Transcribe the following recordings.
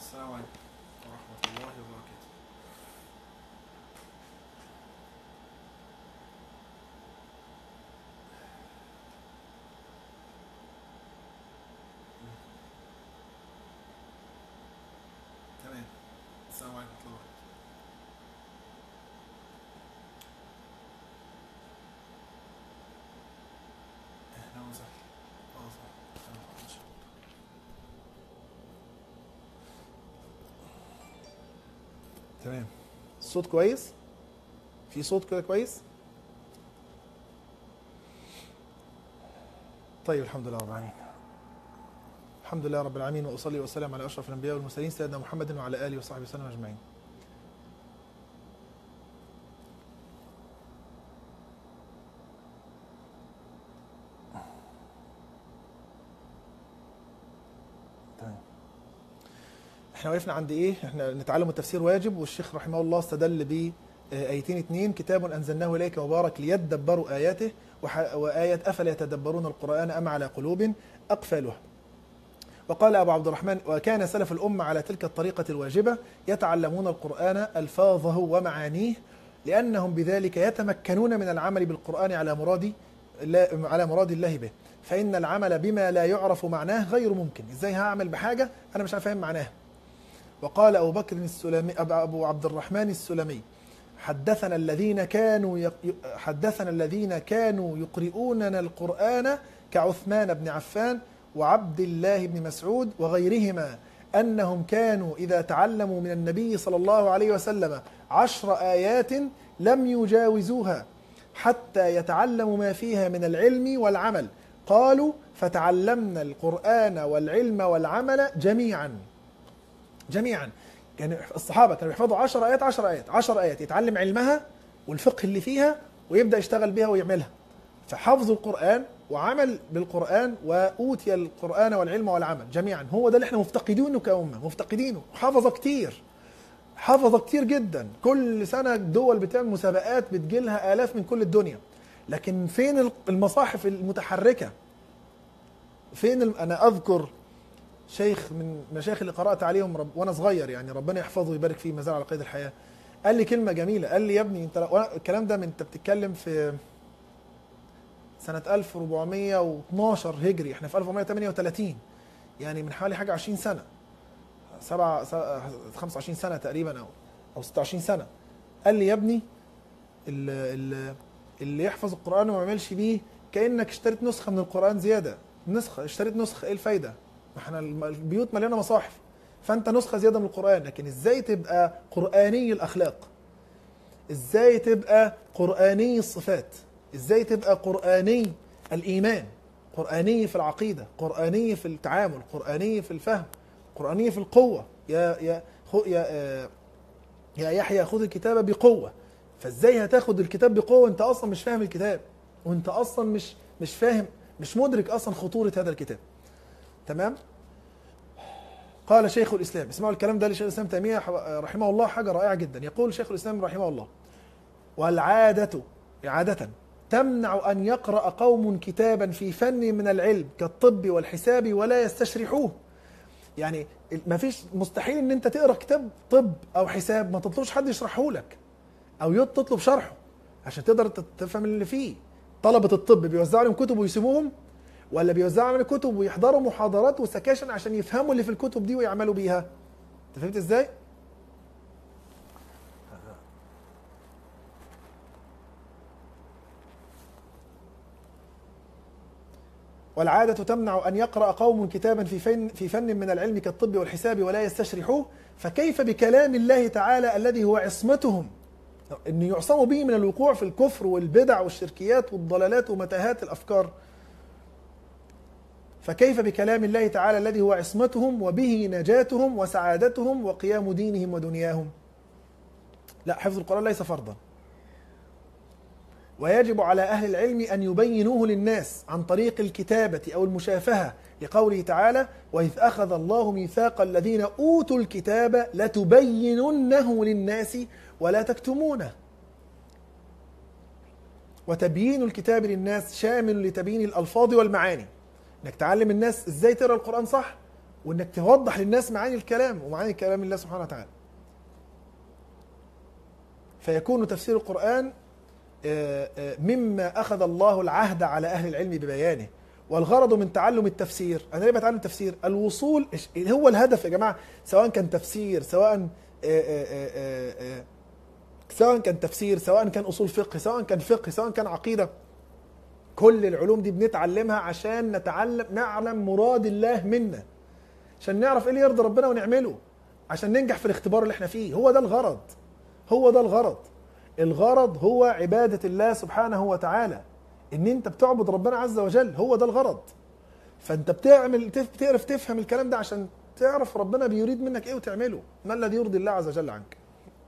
السلام عليكم ورحمة الله وبركاته تمام السلام عليكم ورحمة الله وبركاته أهلا وسهلا آه، صح. آه، إن شاء الله. تمام الصوت كويس في صوت كده كويس طيب الحمد لله رب العالمين الحمد لله رب العالمين واصلي واسلم على اشرف الانبياء والمرسلين سيدنا محمد وعلى اله وصحبه وسلم اجمعين تمام احنا وقفنا عند ايه؟ احنا نتعلم التفسير واجب والشيخ رحمه الله استدل ب ايتين اتنين كتاب انزلناه اليك مبارك ليدبروا اياته وح- وايه افلا يتدبرون القران ام على قلوب اقفالها. وقال ابو عبد الرحمن وكان سلف الامه على تلك الطريقه الواجبه يتعلمون القران الفاظه ومعانيه لانهم بذلك يتمكنون من العمل بالقران على مراد لا- على مراد الله به. فان العمل بما لا يعرف معناه غير ممكن، ازاي هعمل بحاجه انا مش عارف فاهم معناها. وقال أبو بكر السلمي أب- أبو عبد الرحمن السلمي حدثنا الذين كانوا يق- حدثنا الذين كانوا يقرؤوننا القرآن كعثمان بن عفان وعبد الله بن مسعود وغيرهما أنهم كانوا إذا تعلموا من النبي صلى الله عليه وسلم عشر آيات لم يجاوزوها حتى يتعلموا ما فيها من العلم والعمل قالوا فتعلمنا القرآن والعلم والعمل جميعا جميعا كان الصحابه كانوا يحفظوا 10 ايات 10 ايات 10 ايات يتعلم علمها والفقه اللي فيها ويبدا يشتغل بها ويعملها فحفظوا القران وعمل بالقران واوتي القران والعلم والعمل جميعا هو ده اللي احنا مفتقدينه كامه مفتقدينه حفظ كتير حفظ كتير جدا كل سنه دول بتعمل مسابقات بتجيلها الاف من كل الدنيا لكن فين المصاحف المتحركه فين الم... انا اذكر شيخ من مشايخ اللي قرات عليهم رب وانا صغير يعني ربنا يحفظه ويبارك فيه ما زال على قيد الحياه قال لي كلمه جميله قال لي يا ابني انت وأنا- الكلام ده من انت بتتكلم في سنه 1412 هجري احنا في 1438 يعني من حوالي حاجه 20 سنه سبعة س- 25 سنه تقريبا او او 26 سنه قال لي يا ابني اللي, اللي, اللي يحفظ القران وما يعملش بيه كانك اشتريت نسخه من القران زياده نسخه اشتريت نسخه ايه الفايده ما احنا الم- البيوت مليانه مصاحف فانت نسخه زياده من القران لكن ازاي تبقى قراني الاخلاق ازاي تبقى قراني الصفات ازاي تبقى قراني الايمان قراني في العقيده قراني في التعامل قراني في الفهم قراني في القوه يا يا خو يا آه، يا يحيى خذ الكتاب بقوه فازاي هتاخد الكتاب بقوه انت اصلا مش فاهم الكتاب وانت اصلا مش مش فاهم مش مدرك اصلا خطوره هذا الكتاب تمام قال شيخ الاسلام اسمعوا الكلام ده لشيخ الاسلام تيميه رحمه الله حاجه رائعه جدا يقول شيخ الاسلام رحمه الله والعاده عاده تمنع ان يقرا قوم كتابا في فن من العلم كالطب والحساب ولا يستشرحوه يعني ما فيش مستحيل ان انت تقرا كتاب طب او حساب ما تطلبش حد يشرحه لك او يط- تطلب شرحه عشان تقدر تت- تفهم اللي فيه طلبه الطب بيوزعوا عليهم كتب ويسيبوهم ولا بيوزعوا عليهم كتب ويحضروا محاضرات وسكاشن عشان يفهموا اللي في الكتب دي ويعملوا بيها انت فهمت ازاي والعادة تمنع أن يقرأ قوم كتابا في فن, في فن من العلم كالطب والحساب ولا يستشرحوه فكيف بكلام الله تعالى الذي هو عصمتهم أن يعصموا به من الوقوع في الكفر والبدع والشركيات والضلالات ومتاهات الأفكار فكيف بكلام الله تعالى الذي هو عصمتهم وبه نجاتهم وسعادتهم وقيام دينهم ودنياهم لا حفظ القرآن ليس فرضا ويجب على أهل العلم أن يبينوه للناس عن طريق الكتابة أو المشافهة لقوله تعالى وإذ أخذ الله ميثاق الذين أوتوا الكتاب لتبيننه للناس ولا تكتمونه وتبيين الكتاب للناس شامل لتبيين الألفاظ والمعاني انك تعلم الناس ازاي تقرا القرآن صح وانك توضح للناس معاني الكلام ومعاني كلام الله سبحانه وتعالى فيكون تفسير القرآن آه، آه، مما أخذ الله العهد على أهل العلم ببيانه والغرض من تعلم التفسير أنا ليه بتعلم التفسير الوصول إيش- هو الهدف يا جماعة سواء كان تفسير سواء آه، آه، آه، آه، آه، سواء كان تفسير سواء كان أصول فقه سواء كان فقه سواء كان عقيدة كل العلوم دي بنتعلمها عشان نتعلم نعلم مراد الله منا عشان نعرف ايه اللي يرضي ربنا ونعمله عشان ننجح في الاختبار اللي احنا فيه هو ده الغرض هو ده الغرض الغرض هو عبادة الله سبحانه وتعالى ان انت بتعبد ربنا عز وجل هو ده الغرض فانت بتعمل تف- بتعرف تفهم الكلام ده عشان تعرف ربنا بيريد منك ايه وتعمله ما الذي يرضي الله عز وجل عنك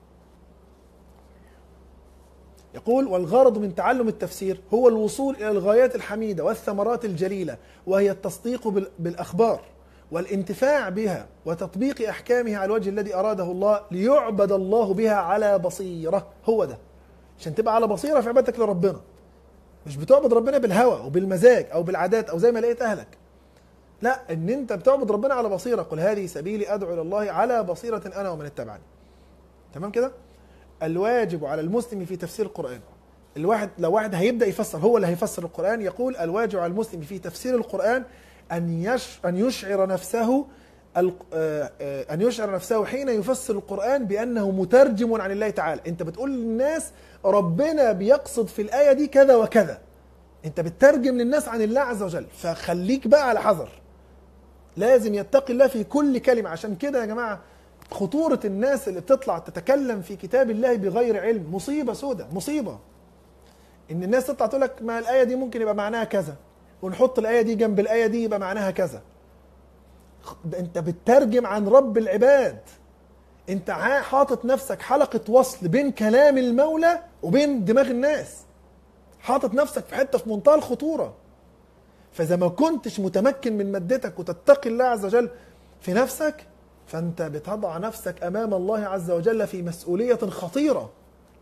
يقول والغرض من تعلم التفسير هو الوصول الى الغايات الحميده والثمرات الجليله وهي التصديق بال- بالاخبار والانتفاع بها وتطبيق احكامها على الوجه الذي اراده الله ليعبد الله بها على بصيره هو ده عشان تبقى على بصيره في عبادتك لربنا مش بتعبد ربنا بالهوى وبالمزاج او بالعادات او زي ما لقيت اهلك لا ان انت بتعبد ربنا على بصيره قل هذه سبيلي ادعو الى الله على بصيره انا ومن اتبعني تمام كده الواجب على المسلم في تفسير القرآن الواحد لو واحد هيبدأ يفسر هو اللي هيفسر القرآن يقول الواجب على المسلم في تفسير القرآن أن يش أن يشعر نفسه ال- آه، آه، أن يشعر نفسه حين يفسر القرآن بأنه مترجم عن الله تعالى أنت بتقول للناس ربنا بيقصد في الآية دي كذا وكذا أنت بتترجم للناس عن الله عز وجل فخليك بقى على حذر لازم يتقي الله في كل كلمة عشان كده يا جماعة خطورة الناس اللي بتطلع تتكلم في كتاب الله بغير علم مصيبة سودة مصيبة إن الناس تطلع تقول لك ما الآية دي ممكن يبقى معناها كذا ونحط الآية دي جنب الآية دي يبقى معناها كذا ده أنت بتترجم عن رب العباد أنت عا- حاطط نفسك حلقة وصل بين كلام المولى وبين دماغ الناس حاطط نفسك في حتة في منتهى الخطورة فإذا ما كنتش متمكن من مادتك وتتقي الله عز وجل في نفسك فأنت بتضع نفسك أمام الله عز وجل في مسؤولية خطيرة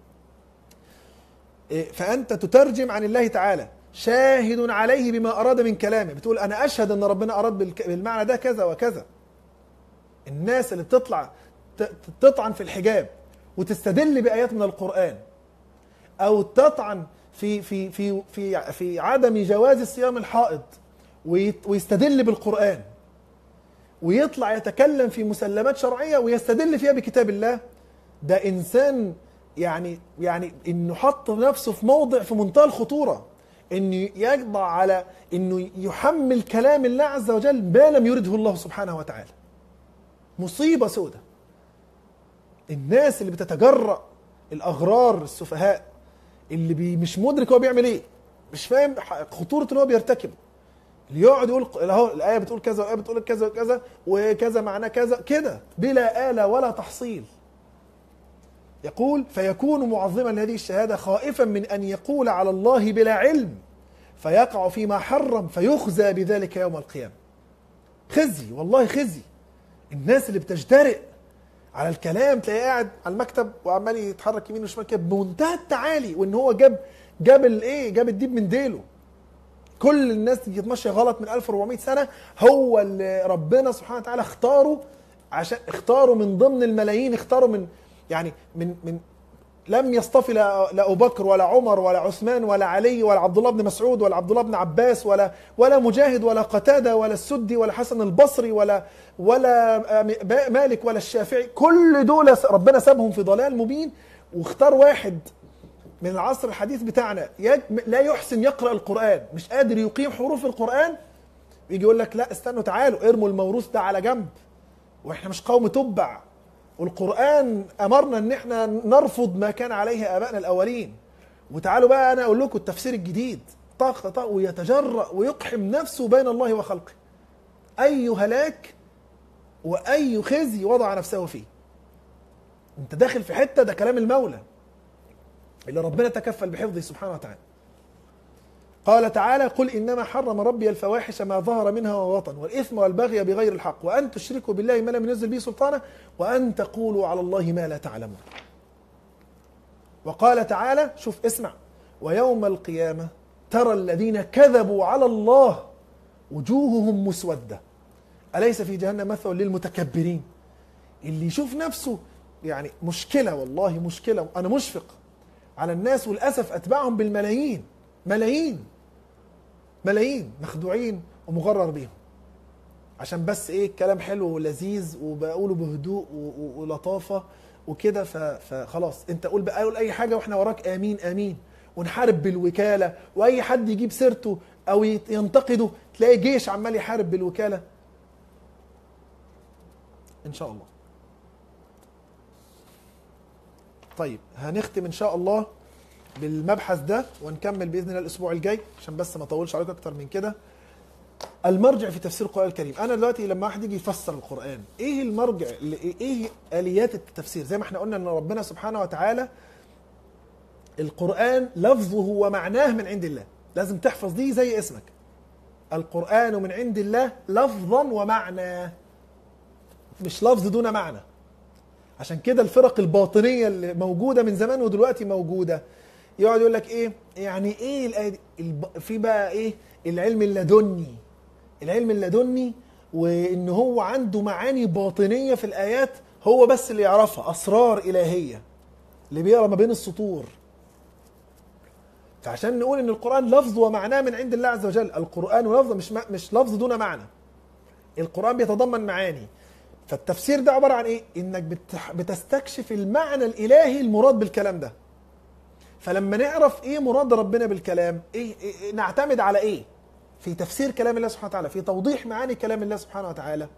إيه، فأنت تترجم عن الله تعالى شاهد عليه بما أراد من كلامه بتقول أنا أشهد أن ربنا أراد بالك- بالمعنى ده كذا وكذا الناس اللي بتطلع ت- تطعن في الحجاب وتستدل بآيات من القرآن أو تطعن في في في في في عدم جواز صيام الحائض ويت- ويستدل بالقرآن ويطلع يتكلم في مسلمات شرعية ويستدل فيها بكتاب الله ده إنسان يعني يعني إنه حط نفسه في موضع في منتهى الخطورة إنه يخضع على إنه يحمل كلام الله عز وجل ما لم يرده الله سبحانه وتعالى مصيبة سودة الناس اللي بتتجرأ الأغرار السفهاء اللي بي مش مدرك هو بيعمل ايه مش فاهم ح- خطورة اللي هو بيرتكبه اللي يقعد يقول اهو الايه بتقول كذا والايه بتقول كذا وكذا وكذا معناه كذا كده بلا آلة ولا تحصيل يقول فيكون معظما لهذه الشهادة خائفا من أن يقول على الله بلا علم فيقع فيما حرم فيخزى بذلك يوم القيامة خزي والله خزي الناس اللي بتجترئ على الكلام تلاقيه قاعد على المكتب وعمال يتحرك يمين وشمال كده بمنتهى التعالي وان هو جاب جاب الايه جاب الديب من ديله كل الناس اللي ماشيه غلط من 1400 سنه هو اللي ربنا سبحانه وتعالى اختاره عشان اختاره من ضمن الملايين اختاره من يعني من من لم يصطفي لا لا ابو بكر ولا عمر ولا عثمان ولا علي ولا عبد الله بن مسعود ولا عبد الله بن عباس ولا ولا مجاهد ولا قتاده ولا السدي ولا حسن البصري ولا ولا آه، مالك ولا الشافعي كل دول ربنا سابهم في ضلال مبين واختار واحد من العصر الحديث بتاعنا يج- لا يحسن يقرا القران مش قادر يقيم حروف القران يجي يقول لك لا استنوا تعالوا ارموا الموروث ده على جنب واحنا مش قوم تبع والقران امرنا ان احنا نرفض ما كان عليه ابائنا الاولين وتعالوا بقى انا اقول لكم التفسير الجديد طق طق ويتجرأ ويقحم نفسه بين الله وخلقه اي هلاك واي خزي وضع نفسه فيه انت داخل في حته ده كلام المولى اللي ربنا تكفل بحفظه سبحانه وتعالى قال تعالى قل انما حرم ربي الفواحش ما ظهر منها وبطن والاثم والبغي بغير الحق وان تشركوا بالله ما لم ينزل به سلطانا وان تقولوا على الله ما لا تعلمون وقال تعالى شوف اسمع ويوم القيامه ترى الذين كذبوا على الله وجوههم مسوده أليس في جهنم مثوى للمتكبرين اللي يشوف نفسه يعني مشكلة والله مشكلة أنا مشفق على الناس وللأسف أتباعهم بالملايين ملايين ملايين مخدوعين ومغرر بيهم عشان بس ايه كلام حلو ولذيذ وبقوله بهدوء و- و- ولطافه وكده ف- فخلاص انت قول بقى قول اي حاجه واحنا وراك امين امين ونحارب بالوكاله واي حد يجيب سيرته او يت- ينتقده تلاقي جيش عمال يحارب بالوكاله ان شاء الله طيب هنختم ان شاء الله بالمبحث ده ونكمل باذن الله الاسبوع الجاي عشان بس ما اطولش عليكم اكتر من كده المرجع في تفسير القران الكريم انا دلوقتي لما واحد يجي يفسر القران ايه المرجع اللي- ايه اليات التفسير زي ما احنا قلنا ان ربنا سبحانه وتعالى القران لفظه ومعناه من عند الله لازم تحفظ دي زي اسمك القران من عند الله لفظا ومعنى مش لفظ دون معنى عشان كده الفرق الباطنيه اللي موجوده من زمان ودلوقتي موجوده يقعد يقول لك ايه يعني ايه الآية دي؟ الب- في بقى ايه العلم اللدني العلم اللدني وان هو عنده معاني باطنيه في الايات هو بس اللي يعرفها اسرار الهيه اللي بيقرا ما بين السطور فعشان نقول ان القران لفظ ومعناه من عند الله عز وجل القران لفظ مش م- مش لفظ دون معنى القران بيتضمن معاني فالتفسير ده عباره عن ايه انك بتح- بتستكشف المعنى الالهي المراد بالكلام ده فلما نعرف ايه مراد ربنا بالكلام إيه, إيه, إيه نعتمد على ايه في تفسير كلام الله سبحانه وتعالى في توضيح معاني كلام الله سبحانه وتعالى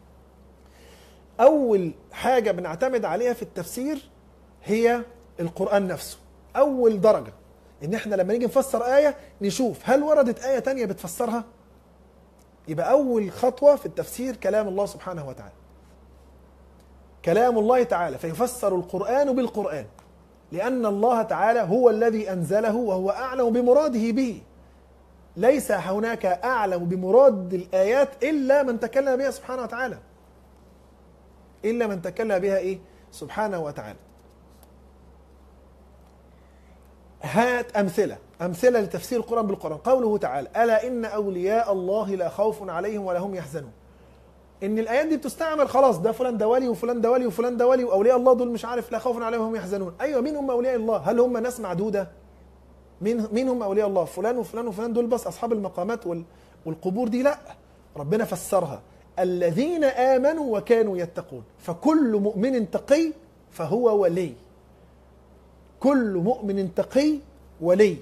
اول حاجه بنعتمد عليها في التفسير هي القران نفسه اول درجه ان احنا لما نيجي نفسر ايه نشوف هل وردت ايه تانية بتفسرها يبقى اول خطوه في التفسير كلام الله سبحانه وتعالى كلام الله تعالى فيفسر القران بالقران لأن الله تعالى هو الذي أنزله وهو أعلم بمراده به ليس هناك أعلم بمراد الآيات إلا من تكلم بها سبحانه وتعالى إلا من تكلم بها إيه سبحانه وتعالى هات أمثلة أمثلة لتفسير القرآن بالقرآن قوله تعالى ألا إن أولياء الله لا خوف عليهم ولا هم يحزنون ان الايات دي بتستعمل خلاص ده فلان ده ولي وفلان ده ولي وفلان ده ولي واولياء الله دول مش عارف لا خوف عليهم وهم يحزنون ايوه مين هم اولياء الله هل هم ناس معدوده مين مين هم اولياء الله فلان وفلان وفلان دول بس اصحاب المقامات وال والقبور دي لا ربنا فسرها الذين امنوا وكانوا يتقون فكل مؤمن تقي فهو ولي كل مؤمن تقي ولي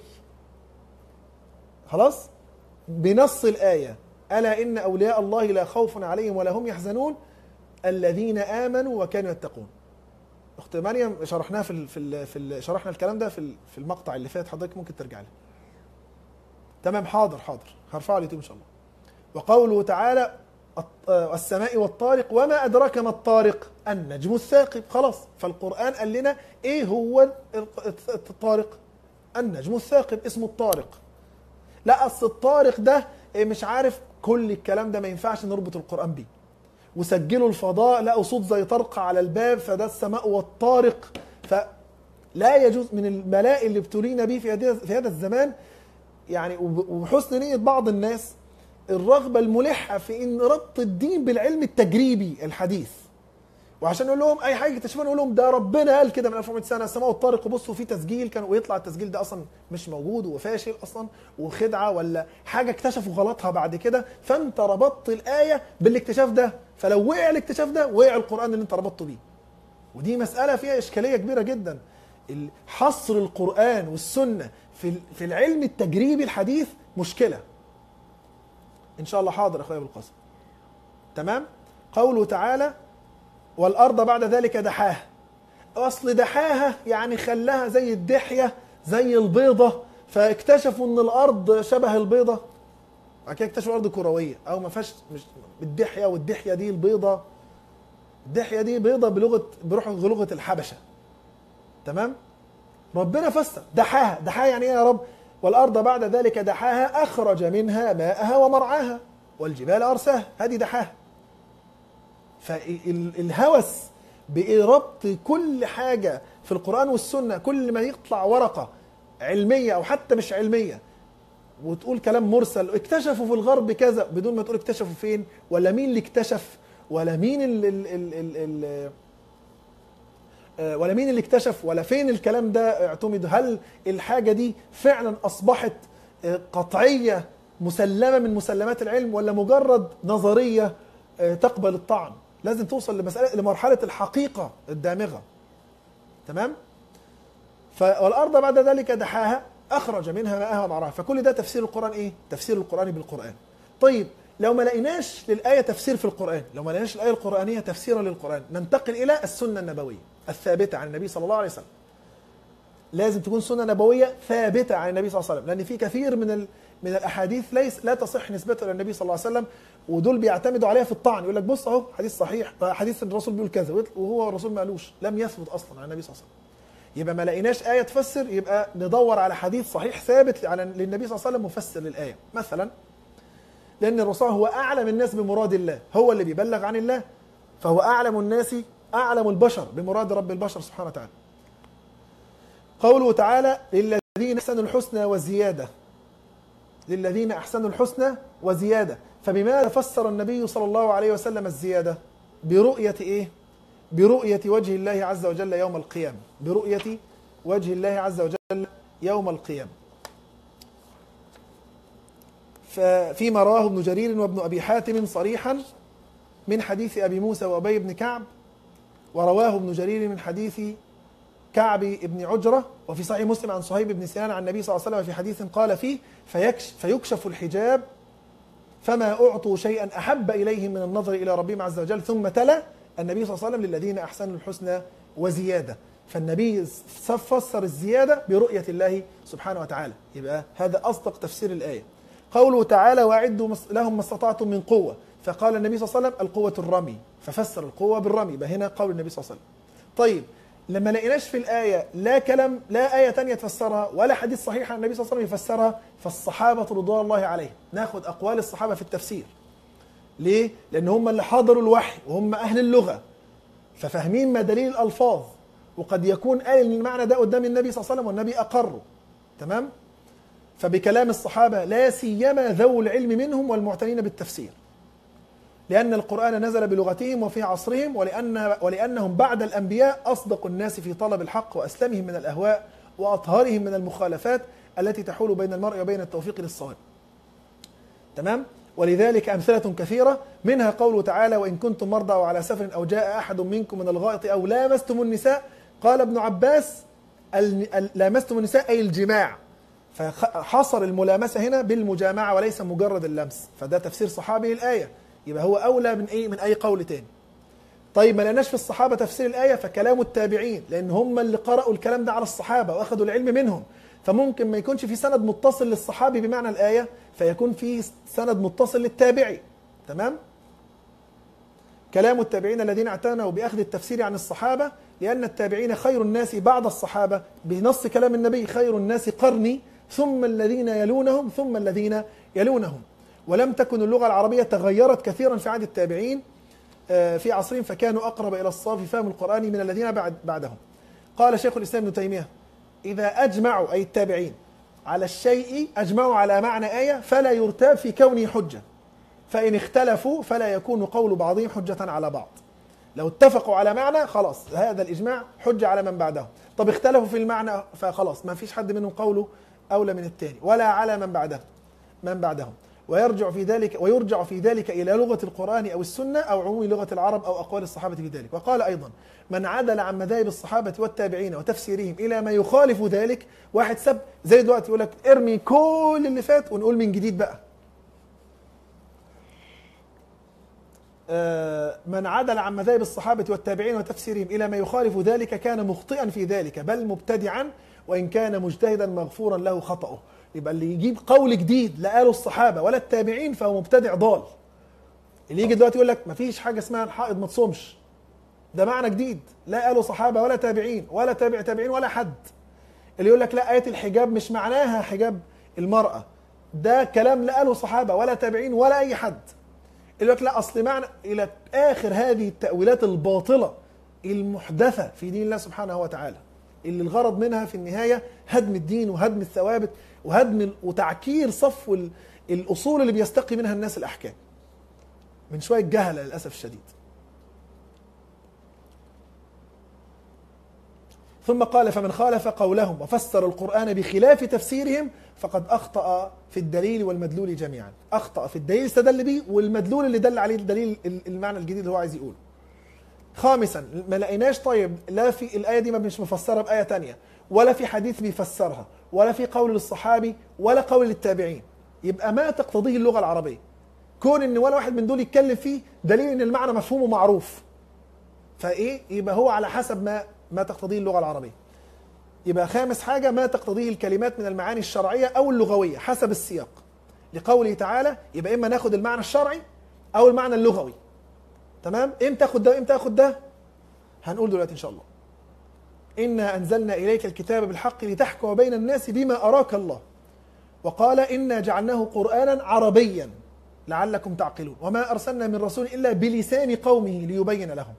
خلاص بنص الايه ألا إن أولياء الله لا خوف عليهم ولا هم يحزنون الذين آمنوا وكانوا يتقون أخت مريم شرحناها في ال في ال في ال شرحنا الكلام ده في ال- في المقطع اللي فات حضرتك ممكن ترجع له تمام حاضر حاضر هرفعه على اليوتيوب إن شاء الله وقوله تعالى الط- آه، السماء والطارق وما أدراك ما الطارق النجم الثاقب خلاص فالقرآن قال لنا إيه هو ال- الطارق النجم الثاقب اسمه الطارق لا اصل الطارق ده إيه مش عارف كل الكلام ده ما ينفعش نربط القران بيه وسجلوا الفضاء لقوا صوت زي طرق على الباب فده السماء والطارق فلا يجوز من البلاء اللي ابتلينا به في هذا في هذا الزمان يعني وب- وبحسن نيه بعض الناس الرغبه الملحه في ان ربط الدين بالعلم التجريبي الحديث وعشان نقول لهم اي حاجه يكتشفوها نقول لهم ده ربنا قال كده من 1400 سنه السماء والطارق وبصوا في تسجيل كان ويطلع التسجيل ده اصلا مش موجود وفاشل اصلا وخدعه ولا حاجه اكتشفوا غلطها بعد كده فانت ربطت الايه بالاكتشاف ده فلو وقع الاكتشاف ده وقع القران اللي انت ربطته بيه ودي مساله فيها اشكاليه كبيره جدا ال- حصر القران والسنه في ال- في العلم التجريبي الحديث مشكله ان شاء الله حاضر اخويا ابو القاسم تمام قوله تعالى والارض بعد ذلك دحاها اصل دحاها يعني خلاها زي الدحيه زي البيضه فاكتشفوا ان الارض شبه البيضه بعد كده اكتشفوا الارض كرويه او ما فيهاش مش الدحيه والدحيه دي البيضه الدحيه دي بيضه بلغه بروح بلغه الحبشه تمام ربنا فسر دحاها دحاها يعني ايه يا رب والارض بعد ذلك دحاها اخرج منها ماءها ومرعاها والجبال ارساها هذه دحاها فالهوس بربط كل حاجة في القرآن والسنة كل ما يطلع ورقة علمية أو حتى مش علمية وتقول كلام مرسل اكتشفوا في الغرب كذا بدون ما تقول اكتشفوا فين ولا مين اللي اكتشف ولا مين ال ال ال ال ال آه، ولا مين اللي اكتشف ولا فين الكلام ده اعتمد هل الحاجة دي فعلا أصبحت آه، قطعية مسلمة من مسلمات العلم ولا مجرد نظرية آه، تقبل الطعن لازم توصل لمسألة لمرحلة الحقيقة الدامغة تمام ف- والأرض بعد ذلك دحاها أخرج منها ماءها ومرعاها فكل ده تفسير القرآن إيه؟ تفسير القرآن بالقرآن طيب لو ما لقيناش للآية تفسير في القرآن لو ما لقيناش الآية القرآنية تفسيرا للقرآن ننتقل إلى السنة النبوية الثابتة عن النبي صلى الله عليه وسلم لازم تكون سنة نبوية ثابتة عن النبي صلى الله عليه وسلم لأن في كثير من ال... من الأحاديث ليس لا تصح نسبتها إلى النبي صلى الله عليه وسلم ودول بيعتمدوا عليها في الطعن يقول لك بص أهو حديث صحيح حديث الرسول بيقول كذا وهو الرسول ما قالوش لم يثبت أصلا عن النبي صلى الله عليه وسلم يبقى ما لقيناش آية تفسر يبقى ندور على حديث صحيح ثابت على للنبي صلى الله عليه وسلم مفسر للآية مثلا لأن الرسول هو أعلم الناس بمراد الله هو اللي بيبلغ عن الله فهو أعلم الناس أعلم البشر بمراد رب البشر سبحانه وتعالى قوله تعالى للذين أحسنوا الحسنى وزيادة للذين أحسنوا الحسنى وزيادة فبماذا فسر النبي صلى الله عليه وسلم الزيادة برؤية إيه برؤية وجه الله عز وجل يوم القيامة برؤية وجه الله عز وجل يوم القيامة ففيما رواه ابن جرير وابن أبي حاتم صريحا من حديث أبي موسى وأبي بن كعب ورواه ابن جرير من حديث كعب بن عجرة وفي صحيح مسلم عن صهيب بن سنان عن النبي صلى الله عليه وسلم في حديث قال فيه فيكشف, فيكشف الحجاب فما أعطوا شيئا أحب إليهم من النظر إلى ربهم عز وجل ثم تلا النبي صلى الله عليه وسلم للذين أحسنوا الحسنى وزيادة فالنبي فسر الزيادة برؤية الله سبحانه وتعالى يبقى هذا أصدق تفسير الآية قوله تعالى وأعدوا لهم ما استطعتم من قوة فقال النبي صلى الله عليه وسلم القوة الرمي ففسر القوة بالرمي يبقى هنا قول النبي صلى الله عليه وسلم طيب لما لقيناش في الآية لا كلام لا آية تانية تفسرها ولا حديث صحيح عن النبي صلى الله عليه وسلم يفسرها فالصحابة رضوان الله عليهم ناخد أقوال الصحابة في التفسير ليه؟ لأن هم اللي حضروا الوحي وهم أهل اللغة ففاهمين ما دليل الألفاظ وقد يكون قال المعنى ده قدام النبي صلى الله عليه وسلم والنبي أقره تمام؟ فبكلام الصحابة لا سيما ذو العلم منهم والمعتنين بالتفسير لأن القرآن نزل بلغتهم وفي عصرهم ولأن ولأنهم بعد الأنبياء أصدق الناس في طلب الحق وأسلمهم من الأهواء وأطهرهم من المخالفات التي تحول بين المرء وبين التوفيق للصواب. تمام؟ ولذلك أمثلة كثيرة منها قوله تعالى وإن كنتم مرضى أو على سفر أو جاء أحد منكم من الغائط أو لامستم النساء قال ابن عباس لامستم النساء أي الجماع فحصر الملامسة هنا بالمجامعة وليس مجرد اللمس فده تفسير صحابي للآية يبقى هو أولى من أي من أي قول تاني طيب ما لقيناش في الصحابة تفسير الآية فكلام التابعين لأن هم اللي قرأوا الكلام ده على الصحابة وأخذوا العلم منهم فممكن ما يكونش في سند متصل للصحابي بمعنى الآية فيكون في سند متصل للتابعي تمام كلام التابعين الذين اعتنوا بأخذ التفسير عن الصحابة لأن التابعين خير الناس بعد الصحابة بنص كلام النبي خير الناس قرني ثم الذين يلونهم ثم الذين يلونهم ولم تكن اللغة العربية تغيرت كثيرا في عهد التابعين في عصرهم فكانوا أقرب إلى الصواب في فهم القرآن من الذين بعد بعدهم قال شيخ الإسلام ابن تيمية إذا أجمعوا أي التابعين على الشيء أجمعوا على معنى آية فلا يرتاب في كونه حجة فإن اختلفوا فلا يكون قول بعضهم حجة على بعض لو اتفقوا على معنى خلاص هذا الإجماع حجة على من بعدهم طب اختلفوا في المعنى فخلاص ما فيش حد منهم قوله أولى من الثاني ولا على من بعده من بعدهم ويرجع في ذلك ويرجع في ذلك الى لغه القران او السنه او عموم لغه العرب او اقوال الصحابه في ذلك، وقال ايضا: من عدل عن مذاهب الصحابه والتابعين وتفسيرهم الى ما يخالف ذلك، واحد سب زي دلوقتي يقول لك ارمي كل اللي فات ونقول من جديد بقى. من عدل عن مذاهب الصحابه والتابعين وتفسيرهم الى ما يخالف ذلك كان مخطئا في ذلك بل مبتدعا وان كان مجتهدا مغفورا له خطأه. يبقى اللي يجيب قول جديد لا قاله الصحابه ولا التابعين فهو مبتدع ضال اللي يجي دلوقتي يقول لك ما فيش حاجه اسمها الحائض ما تصومش ده معنى جديد لا قاله صحابه ولا تابعين ولا تابع تابعين ولا حد اللي يقول لك لا ايه الحجاب مش معناها حجاب المراه ده كلام لا قاله صحابه ولا تابعين ولا اي حد اللي يقول لك لا اصل معنى الى اخر هذه التاويلات الباطله المحدثه في دين الله سبحانه وتعالى اللي الغرض منها في النهايه هدم الدين وهدم الثوابت وهدم ال- وتعكير صفو ال- الاصول اللي بيستقي منها الناس الاحكام من شويه جهله للاسف الشديد ثم قال فمن خالف قولهم وفسر القرآن بخلاف تفسيرهم فقد أخطأ في الدليل والمدلول جميعا أخطأ في الدليل استدل به والمدلول اللي دل عليه الدليل المعنى الجديد اللي هو عايز يقوله خامسا ما لقيناش طيب لا في الآية دي ما مش مفسرة بآية تانية ولا في حديث بيفسرها ولا في قول للصحابي ولا قول للتابعين يبقى ما تقتضيه اللغة العربية كون ان ولا واحد من دول يتكلم فيه دليل ان المعنى مفهوم ومعروف فايه يبقى هو على حسب ما ما تقتضيه اللغه العربيه يبقى خامس حاجه ما تقتضيه الكلمات من المعاني الشرعيه او اللغويه حسب السياق لقوله تعالى يبقى اما ناخد المعنى الشرعي او المعنى اللغوي تمام امتى اخد ده امتى اخد ده هنقول دلوقتي ان شاء الله انا انزلنا اليك الكتاب بالحق لتحكم بين الناس بما اراك الله وقال انا جعلناه قرانا عربيا لعلكم تعقلون وما ارسلنا من رسول الا بلسان قومه ليبين لهم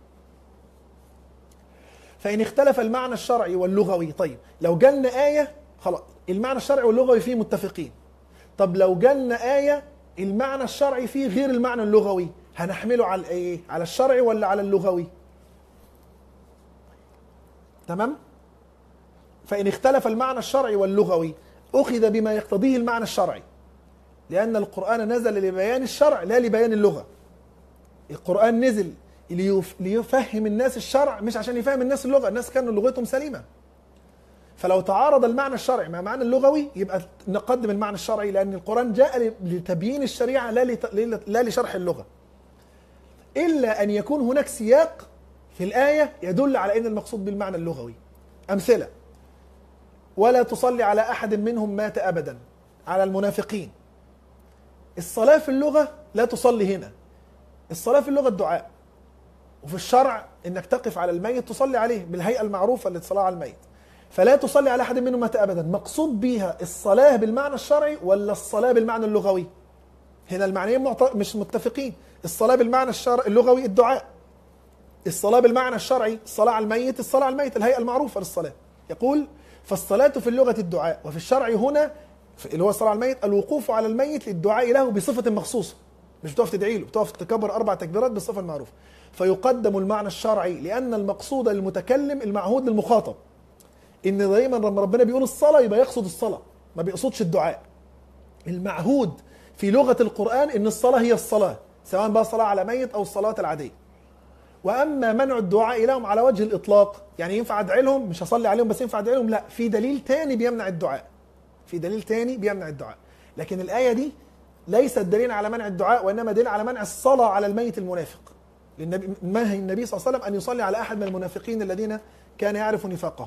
فإن اختلف المعنى الشرعي واللغوي طيب لو جالنا آية خلاص المعنى الشرعي واللغوي فيه متفقين طب لو جالنا آية المعنى الشرعي فيه غير المعنى اللغوي هنحمله على ايه على الشرعي ولا على اللغوي تمام فإن اختلف المعنى الشرعي واللغوي أخذ بما يقتضيه المعنى الشرعي لأن القرآن نزل لبيان الشرع لا لبيان اللغة القرآن نزل ليف- ليفهم الناس الشرع مش عشان يفهم الناس اللغة الناس كانوا لغتهم سليمة فلو تعارض المعنى الشرعي مع المعنى اللغوي يبقى نقدم المعنى الشرعي لأن القرآن جاء لتبيين الشريعة لا لت- لا لشرح اللغة إلا أن يكون هناك سياق في الآية يدل على أن المقصود بالمعنى اللغوي أمثلة ولا تصلي على أحد منهم مات أبدا على المنافقين الصلاة في اللغة لا تصلي هنا الصلاة في اللغة الدعاء وفي الشرع انك تقف على الميت تصلي عليه بالهيئة المعروفة للصلاة على الميت فلا تصلي على احد منهم مات ابدا مقصود بيها الصلاة بالمعنى الشرعي ولا الصلاة بالمعنى اللغوي هنا المعنيين معت- مش متفقين الصلاة بالمعنى الشرعي اللغوي الدعاء الصلاة بالمعنى الشرعي الصلاة على الميت الصلاة على الميت الهيئة المعروفة للصلاة يقول فالصلاة في اللغة الدعاء وفي الشرع هنا في- اللي هو الصلاة على الميت الوقوف على الميت للدعاء له بصفة مخصوصة مش بتقف تدعي له بتقف تكبر أربع تكبيرات بالصفة المعروفة فيقدم المعنى الشرعي لأن المقصود للمتكلم المعهود للمخاطب إن دايما لما ربنا بيقول الصلاة يبقى يقصد الصلاة ما بيقصدش الدعاء المعهود في لغة القرآن إن الصلاة هي الصلاة سواء بقى صلاة على ميت أو الصلاة العادية واما منع الدعاء لهم على وجه الاطلاق يعني ينفع ادعي لهم مش هصلي عليهم بس ينفع ادعي لهم لا في دليل تاني بيمنع الدعاء في دليل تاني بيمنع الدعاء لكن الايه دي ليست دليل على منع الدعاء وانما دليل على منع الصلاه على الميت المنافق للنبي نهى النبي صلى الله عليه وسلم ان يصلي على احد من المنافقين الذين كان يعرف نفاقهم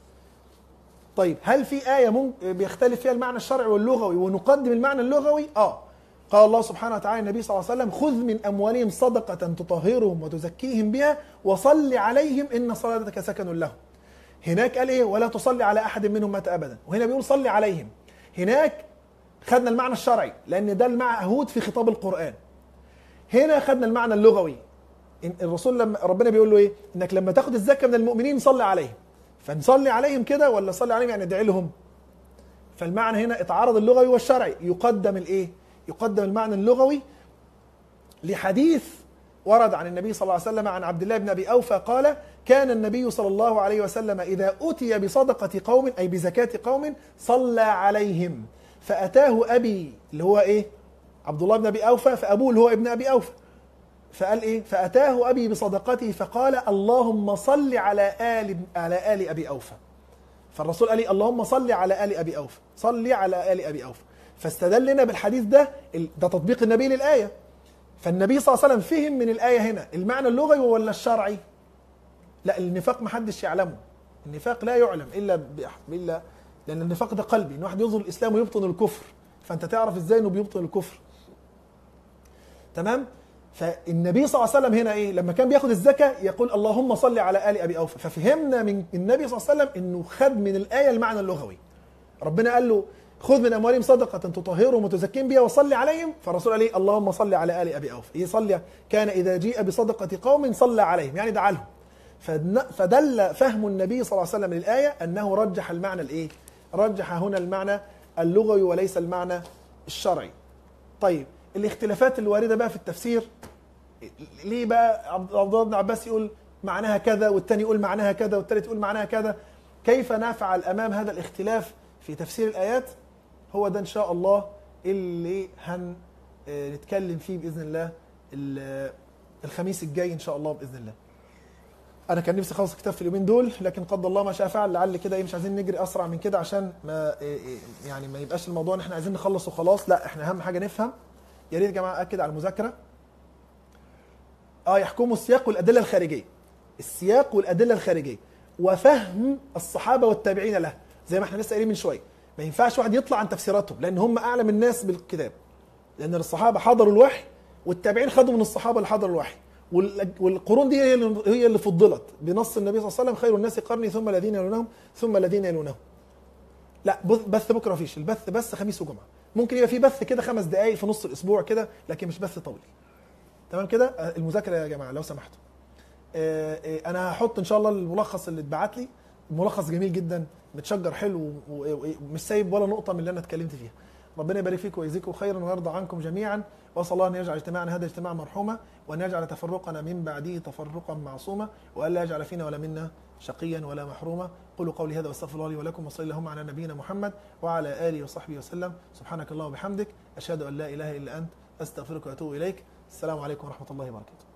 طيب هل في آية ممكن بيختلف فيها المعنى الشرعي واللغوي ونقدم المعنى اللغوي؟ آه قال الله سبحانه وتعالى النبي صلى الله عليه وسلم خذ من أموالهم صدقة تطهرهم وتزكيهم بها وصل عليهم إن صلاتك سكن لهم هناك قال إيه ولا تصلي على أحد منهم مات أبدا وهنا بيقول صلي عليهم هناك خدنا المعنى الشرعي لأن ده المعهود في خطاب القرآن هنا خدنا المعنى اللغوي إن الرسول لما ربنا بيقول له ايه انك لما تاخد الزكاه من المؤمنين صلي عليهم فنصلي عليهم كده ولا صلي عليهم يعني ادعي لهم فالمعنى هنا اتعارض اللغوي والشرعي يقدم الايه يقدم المعنى اللغوي لحديث ورد عن النبي صلى الله عليه وسلم عن عبد الله بن ابي اوفى قال كان النبي صلى الله عليه وسلم اذا اتي بصدقه قوم اي بزكاه قوم صلى عليهم فاتاه ابي اللي هو ايه عبد الله بن ابي اوفى فابوه اللي هو ابن ابي اوفى فقال ايه فاتاه ابي بصدقته فقال اللهم صل على ال على ال ابي اوفى فالرسول قال إيه؟ اللهم صل على ال ابي اوفى صل على ال ابي اوفى فاستدل لنا بالحديث ده ال- ده تطبيق النبي للايه فالنبي صلى الله عليه وسلم فهم من الايه هنا المعنى اللغوي ولا الشرعي لا النفاق ما حدش يعلمه النفاق لا يعلم الا بأح- الا لان النفاق ده قلبي ان واحد يظهر الاسلام ويبطن الكفر فانت تعرف ازاي انه بيبطن الكفر تمام فالنبي صلى الله عليه وسلم هنا ايه لما كان بياخد الزكاه يقول اللهم صل على ال ابي اوفى ففهمنا من النبي صلى الله عليه وسلم انه خد من الايه المعنى اللغوي ربنا قال له خذ من اموالهم صدقه تطهرهم وتزكيهم بها وصلي عليهم فالرسول قال ايه اللهم صل على ال ابي اوفى يصلي كان اذا جيء بصدقه قوم صلى عليهم يعني دعا لهم فدن- فدل فهم النبي صلى الله عليه وسلم للآية أنه رجح المعنى الإيه؟ رجح هنا المعنى اللغوي وليس المعنى الشرعي طيب الاختلافات الواردة بقى في التفسير ليه بقى عبد عبد الله بن عباس يقول معناها كذا والتاني يقول معناها كذا والتالت يقول معناها كذا كيف نفعل امام هذا الاختلاف في تفسير الايات هو ده ان شاء الله اللي هنتكلم فيه باذن الله ال- الخميس الجاي ان شاء الله باذن الله انا كان نفسي اخلص الكتاب في اليومين دول لكن قدر الله ما شاء فعل لعل كده ايه مش عايزين نجري اسرع من كده عشان ما إيه إيه يعني ما يبقاش الموضوع ان احنا عايزين نخلص وخلاص لا احنا اهم حاجه نفهم يا ريت يا جماعه اكد على المذاكره اه يحكموا السياق والادله الخارجيه السياق والادله الخارجيه وفهم الصحابه والتابعين له زي ما احنا لسه قايلين من شويه ما ينفعش واحد يطلع عن تفسيراتهم لان هم اعلم الناس بالكتاب لان الصحابه حضروا الوحي والتابعين خدوا من الصحابه اللي حضروا الوحي وال- والقرون دي هي اللي هي اللي فضلت بنص النبي صلى الله عليه وسلم خير الناس قرني ثم الذين يلونهم ثم الذين يلونهم لا بث بث بكره مفيش البث بس خميس وجمعه ممكن يبقى في بث كده خمس دقائق في نص الاسبوع كده لكن مش بث طويل تمام كده آه، المذاكره يا جماعه لو سمحتوا آه، آه، انا هحط ان شاء الله الملخص اللي اتبعت لي ملخص جميل جدا متشجر حلو و- و- ومش سايب ولا نقطه من اللي انا اتكلمت فيها ربنا يبارك فيكم ويجزيكم خيرا ويرضى عنكم جميعا واسال الله ان يجعل اجتماعنا هذا اجتماع مرحوما وان يجعل تفرقنا من بعده تفرقا معصوما والا يجعل فينا ولا منا شقيا ولا محروما قولوا قولي هذا واستغفر الله لي ولكم وصلي اللهم على نبينا محمد وعلى اله وصحبه وسلم سبحانك اللهم وبحمدك اشهد ان لا اله الا انت استغفرك واتوب اليك السلام عليكم ورحمه الله وبركاته